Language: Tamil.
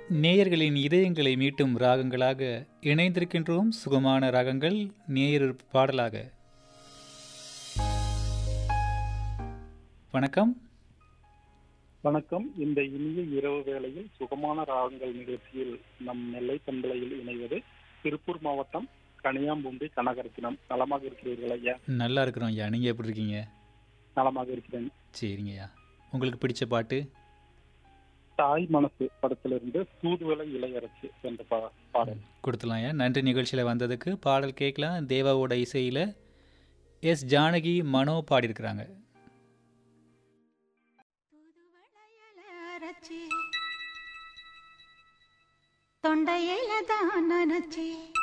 நேயர்களின் இதயங்களை மீட்டும் ராகங்களாக இணைந்திருக்கின்றோம் சுகமான ராகங்கள் நேயர் பாடலாக வணக்கம் வணக்கம் இந்த இனிய இரவு வேளையில் சுகமான ராகங்கள் நிகழ்ச்சியில் நம் நெல்லை பண்பலையில் இணைவது திருப்பூர் மாவட்டம் கனியாம்பூண்டி கனகரத்தினம் நலமாக இருக்கிறீர்கள் ஐயா நல்லா இருக்கிறோம் ஐயா நீங்கள் எப்படி இருக்கீங்க நலமாக இருக்கிறேன் சரிங்க ஐயா உங்களுக்கு பிடிச்ச பாட்டு தாய் மனசு படத்திலிருந்து தூதுவளை இளையரசு என்ற பா- பாடல் கொடுத்துலாம் ஐயா நன்றி நிகழ்ச்சியில் வந்ததுக்கு பாடல் கேட்கலாம் தேவாவோட இசையில் எஸ் ஜானகி மனோ பாடியிருக்கிறாங்க தொண்டையில தான் நினைச்சி